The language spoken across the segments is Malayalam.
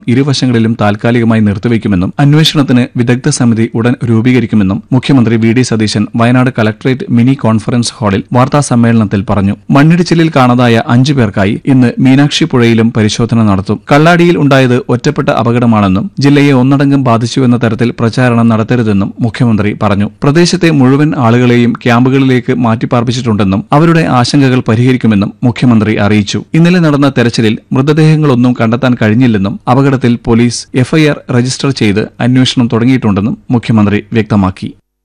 ഇരുവശങ്ങളിലും താൽക്കാലികമായി നിർത്തിവെക്കുമെന്നും അന്വേഷണത്തിന് വിദഗ്ധ സമിതി ഉടൻ രൂപീകരിക്കുമെന്നും മുഖ്യമന്ത്രി V D Satheesan Wayanad collectorate mini conference ഹാളിൽ വാർത്താ സമ്മേളനത്തിൽ പറഞ്ഞു മണ്ണിടിച്ചിലിൽ കാണാതായ അഞ്ചു പേർക്കായി ഇന്ന് മീനാക്ഷി പുഴയിലും പരിശോധന നടത്തും കള്ളാടിയിൽ ഉണ്ടായത് ഒറ്റപ്പെട്ട അപകടമാണെന്നും ജില്ലയെ ഒന്നടങ്കം ബാധിച്ചുവെന്ന തരത്തിൽ പ്രചാരണം നടത്തരുതെന്നും മുഖ്യമന്ത്രി പറഞ്ഞു പ്രദേശത്തെ മുഴുവൻ ആളുകളെയും ക്യാമ്പുകളിലേക്ക് മാറ്റിപ്പാർപ്പിച്ചിട്ടുണ്ടെന്നും അവരുടെ ആശങ്കകൾ പരിഹരിക്കുമെന്നും മുഖ്യമന്ത്രി അറിയിച്ചു ഇന്നലെ നടന്ന തെരച്ചിലിൽ മൃതദേഹങ്ങളൊന്നും കണ്ടെത്താൻ കഴിഞ്ഞില്ലെന്നും അപകടത്തിൽ പോലീസ് എഫ്ഐആർ രജിസ്റ്റർ ചെയ്ത് അന്വേഷണം തുടങ്ങിയിട്ടുണ്ടെന്നും മുഖ്യമന്ത്രി വ്യക്തമാക്കി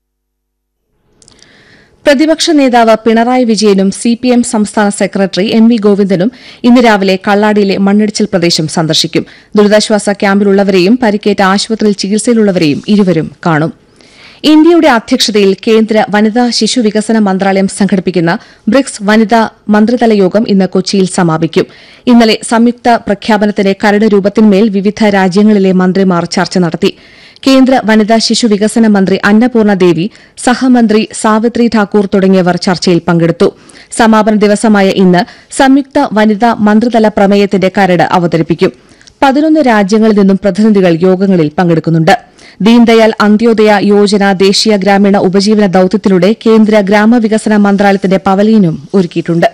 പ്രതിപക്ഷ നേതാവ് പിണറായി വിജയനും സി പി എം സംസ്ഥാന സെക്രട്ടറി എം വി ഗോവിന്ദനും ഇന്ന് രാവിലെ കള്ളാടിയിലെ മണ്ണിടിച്ചിൽ പ്രദേശം സന്ദർശിക്കും ദുരിതാശ്വാസ ക്യാമ്പിലുള്ളവരെയും പരിക്കേറ്റ ആശുപത്രിയിൽ ചികിത്സയിലുള്ളവരെയും ഇരുവരും കാണും ഇന്ത്യയുടെ അധ്യക്ഷതയിൽ കേന്ദ്ര വനിതാ ശിശു വികസന മന്ത്രാലയം സംഘടിപ്പിക്കുന്ന ബ്രിക്സ് വനിതാ മന്ത്രിതല യോഗം ഇന്ന് കൊച്ചിയിൽ സമാപിക്കും ഇന്നലെ സംയുക്ത പ്രഖ്യാപനത്തിന്റെ കരട് രൂപത്തിന്മേൽ വിവിധ രാജ്യങ്ങളിലെ മന്ത്രിമാർ ചർച്ച നടത്തി കേന്ദ്ര വനിതാ ശിശു വികസന മന്ത്രി അന്നപൂർണ ദേവി സഹമന്ത്രി സാവിത്രി ഠാക്കൂർ തുടങ്ങിയവർ ചർച്ചയിൽ പങ്കെടുത്തു സമാപന ദിവസമായ ഇന്ന് സംയുക്ത വനിതാ മന്ത്രിതല പ്രമേയത്തിന്റെ കരട് അവതരിപ്പിക്കും പതിനൊന്ന് രാജ്യങ്ങളിൽ നിന്നും പ്രതിനിധികൾ യോഗങ്ങളിൽ പങ്കെടുക്കുന്നുണ്ട് ദീൻദയാൽ അന്ത്യോദയ യോജന ദേശീയ ഗ്രാമീണ ഉപജീവന ദൌത്യത്തിലൂടെ കേന്ദ്ര ഗ്രാമവികസന മന്ത്രാലയത്തിന്റെ പവലിയനും ഒരുക്കിയിട്ടുണ്ട്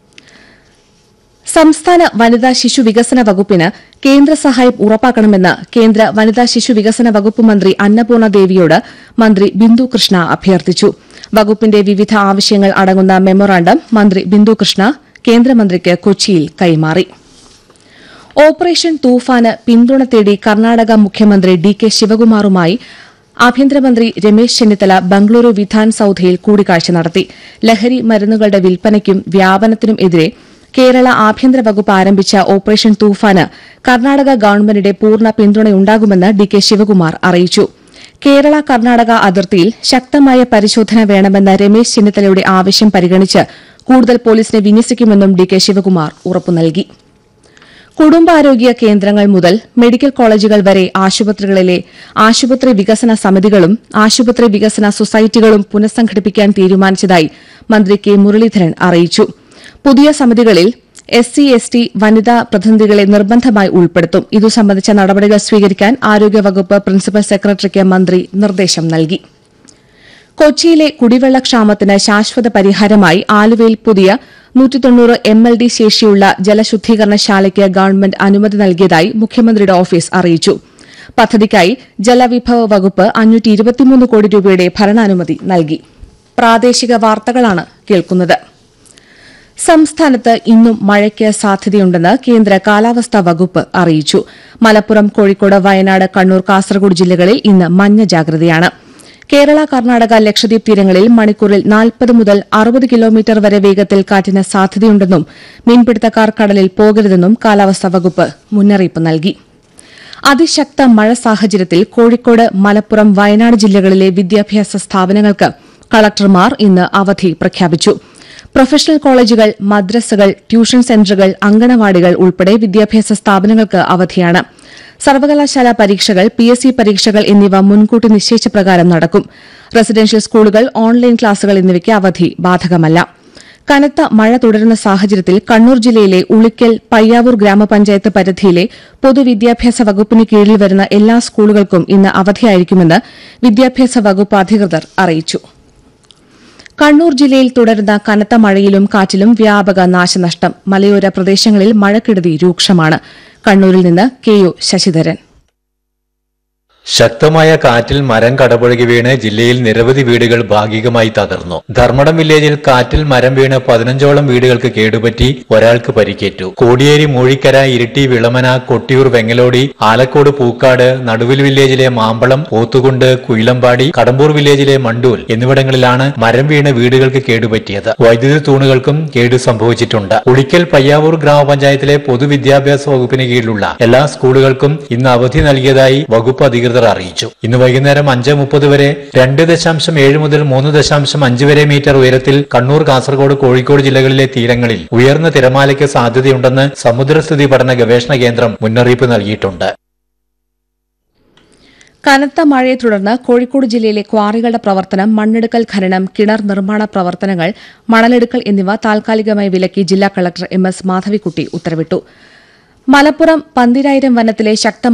സംസ്ഥാന വനിതാ ശിശു വികസന വകുപ്പിന് കേന്ദ്ര സഹായം ഉറപ്പാക്കണമെന്ന് കേന്ദ്ര വനിതാ ശിശു വികസന വകുപ്പ് മന്ത്രി അന്നപൂർണ ദേവിയോട് മന്ത്രി ബിന്ദു കൃഷ്ണ അഭ്യർത്ഥിച്ചു വകുപ്പിന്റെ വിവിധ ആവശ്യങ്ങൾ അടങ്ങുന്ന മെമ്മോറാണ്ടം മന്ത്രി ബിന്ദു കൃഷ്ണ കേന്ദ്രമന്ത്രിക്ക് കൊച്ചിയിൽ കൈമാറി ഓപ്പറേഷൻ തൂഫാന് പിന്തുണ തേടി കർണാടക മുഖ്യമന്ത്രി ഡി കെ ശിവകുമാറുമായി ആഭ്യന്തരമന്ത്രി രമേശ് ചെന്നിത്തല ബംഗളൂരു വിധാൻ സൌധയിൽ കൂടിക്കാഴ്ച നടത്തി ലഹരി മരുന്നുകളുടെ വിൽപ്പനയ്ക്കും വ്യാപനത്തിനും എതിരെ കേരള ആഭ്യന്തര വകുപ്പ് ആരംഭിച്ച ഓപ്പറേഷൻ തൂഫാന് കർണാടക ഗവൺമെന്റിന്റെ പൂർണ്ണ പിന്തുണയുണ്ടാകുമെന്ന് ഡി കെ ശിവകുമാർ അറിയിച്ചു കേരള കർണാടക അതിർത്തിയിൽ ശക്തമായ പരിശോധന വേണമെന്ന രമേശ് ചെന്നിത്തലയുടെ ആവശ്യം പരിഗണിച്ച് കൂടുതൽ പോലീസിനെ വിന്യസിക്കുമെന്നും ഡി കെ ശിവകുമാർ ഉറപ്പു നൽകി കുടുംബാരോഗ്യ കേന്ദ്രങ്ങൾ മുതൽ മെഡിക്കൽ കോളേജുകൾ വരെ ആശുപത്രികളിലെ ആശുപത്രി വികസന സമിതികളും ആശുപത്രി വികസന സൊസൈറ്റികളും പുനഃസംഘടിപ്പിക്കാൻ തീരുമാനിച്ചതായി മന്ത്രി കെ മുരളീധരൻ അറിയിച്ചു പുതിയ സമിതികളിൽ എസ് സി എസ് ടി വനിതാ പ്രതിനിധികളെ നിർബന്ധമായി ഉൾപ്പെടുത്തും ഇതു സംബന്ധിച്ച നടപടികൾ സ്വീകരിക്കാൻ ആരോഗ്യവകുപ്പ് പ്രിൻസിപ്പൽ സെക്രട്ടറിക്ക് മന്ത്രി നിർദ്ദേശം നൽകി കൊച്ചിയിലെ കുടിവെള്ളക്ഷാമത്തിന് ശാശ്വത പരിഹാരമായി ആലുവയിൽ പുതിയ നൂറ്റി തൊണ്ണൂറ് എം എൽ ഡി ശേഷിയുള്ള ജലശുദ്ധീകരണശാലയ്ക്ക് ഗവൺമെന്റ് അനുമതി നൽകിയതായി മുഖ്യമന്ത്രിയുടെ ഓഫീസ് അറിയിച്ചു പദ്ധതിക്കായി ജലവിഭവ വകുപ്പ് അഞ്ഞൂറ്റി ഇരുപത്തിമൂന്ന് കോടി രൂപയുടെ ഭരണാനുമതി നൽകി പ്രാദേശിക വാർത്തകളാണ് കേൾക്കുന്നത് സംസ്ഥാനത്ത് ഇന്നും മഴയ്ക്ക് സാധ്യതയുണ്ടെന്ന് കേന്ദ്ര കാലാവസ്ഥാ വകുപ്പ് അറിയിച്ചു മലപ്പുറം കോഴിക്കോട് വയനാട് കണ്ണൂർ കാസർഗോഡ് ജില്ലകളിൽ ഇന്ന് മഞ്ഞ ജാഗ്രതയാണ് കേരള കർണാടക ലക്ഷദ്വീപ് തീരങ്ങളിൽ മണിക്കൂറിൽ നാൽപ്പത് മുതൽ അറുപത് കിലോമീറ്റർ വരെ വേഗത്തിൽ കാറ്റിന് സാധ്യതയുണ്ടെന്നും മീൻപിടുത്തക്കാർ കടലിൽ പോകരുതെന്നും കാലാവസ്ഥാ വകുപ്പ് മുന്നറിയിപ്പ് നൽകി അതിശക്ത മഴ സാഹചര്യത്തിൽ കോഴിക്കോട് മലപ്പുറം വയനാട് ജില്ലകളിലെ വിദ്യാഭ്യാസ സ്ഥാപനങ്ങൾക്ക് കളക്ടർമാർ ഇന്ന് അവധി പ്രഖ്യാപിച്ചു പ്രൊഫഷണൽ കോളേജുകൾ മദ്രസകൾ ട്യൂഷൻ സെന്ററുകൾ അങ്കണവാടികൾ ഉൾപ്പെടെ വിദ്യാഭ്യാസ സ്ഥാപനങ്ങൾക്ക് അവധിയാണ് സർവകലാശാല പരീക്ഷകൾ പി എസ് സി പരീക്ഷകൾ എന്നിവ മുൻകൂട്ടി നിശ്ചയിച്ച പ്രകാരം നടക്കും റെസിഡൻഷ്യൽ സ്കൂളുകൾ ഓൺലൈൻ ക്ലാസുകൾ എന്നിവയ്ക്ക് അവധി ബാധകമല്ല കനത്ത മഴ തുടരുന്ന സാഹചര്യത്തിൽ കണ്ണൂർ ജില്ലയിലെ ഉളിക്കൽ പയ്യാവൂർ ഗ്രാമപഞ്ചായത്ത് പരിധിയിലെ പൊതുവിദ്യാഭ്യാസ വകുപ്പിന് കീഴിൽ വരുന്ന എല്ലാ സ്കൂളുകൾക്കും ഇന്ന് അവധിയായിരിക്കുമെന്ന് വിദ്യാഭ്യാസ വകുപ്പ് അധികൃതർ അറിയിച്ചു കണ്ണൂർ ജില്ലയിൽ തുടരുന്ന കനത്ത മഴയിലും കാറ്റിലും വ്യാപക നാശനഷ്ടം മലയോര പ്രദേശങ്ങളിൽ മഴക്കെടുതി രൂക്ഷമാണ് കണ്ണൂരിൽ നിന്ന് കെ ഒ ശശിധരൻ ശക്തമായ കാറ്റിൽ മരം കടപുഴകി വീണ് ജില്ലയിൽ നിരവധി വീടുകൾ ഭാഗികമായി തകർന്നു ധർമ്മടം വില്ലേജിൽ കാറ്റിൽ മരം വീണ് പതിനഞ്ചോളം വീടുകൾക്ക് കേടുപറ്റി ഒരാൾക്ക് പരിക്കേറ്റു കോടിയേരി മൂഴിക്കര ഇരിട്ടി വിളമന കൊട്ടിയൂർ വെങ്ങലോടി ആലക്കോട് പൂക്കാട് നടുവിൽ വില്ലേജിലെ മാമ്പളം പോത്തുകുണ്ട് കുയിലമ്പാടി കടമ്പൂർ വില്ലേജിലെ മണ്ടൂൽ എന്നിവിടങ്ങളിലാണ് മരം വീണ് വീടുകൾക്ക് കേടുപറ്റിയത് വൈദ്യുതി തൂണുകൾക്കും കേടു സംഭവിച്ചിട്ടുണ്ട് ഉളിക്കൽ പയ്യാവൂർ ഗ്രാമപഞ്ചായത്തിലെ പൊതുവിദ്യാഭ്യാസ വകുപ്പിന് കീഴിലുള്ള എല്ലാ സ്കൂളുകൾക്കും ഇന്ന് അവധി നൽകിയതായി വകുപ്പ് അധികൃതർ അറിയിച്ചു ഇന്ന് വൈകുന്നേരം അഞ്ച് മുപ്പത് വരെ രണ്ട് ദശാംശം ഏഴ് മുതൽ മൂന്ന് ദശാംശം അഞ്ച് വരെ മീറ്റർ ഉയരത്തിൽ കണ്ണൂർ കാസർഗോഡ് കോഴിക്കോട് ജില്ലകളിലെ തീരങ്ങളിൽ ഉയർന്ന തിരമാലയ്ക്ക് സാധ്യതയുണ്ടെന്ന് സമുദ്രസ്ഥിതി പഠന ഗവേഷണ കേന്ദ്രം മുന്നറിയിപ്പ് നൽകിയിട്ടുണ്ട് കനത്ത മഴയെ തുടർന്ന് കോഴിക്കോട് ജില്ലയിലെ ക്വാറികളുടെ പ്രവർത്തനം മണ്ണെടുക്കൽ ഖനനം കിണർ നിർമ്മാണ പ്രവർത്തനങ്ങൾ മണലെടുക്കൽ എന്നിവ താൽക്കാലികമായി വിലക്കി ജില്ലാ കളക്ടർ എം എസ് മാധവിക്കുട്ടി ഉത്തരവിട്ടു മലപ്പുറം പന്തിരായിരം വനത്തിലെ ശക്തമായ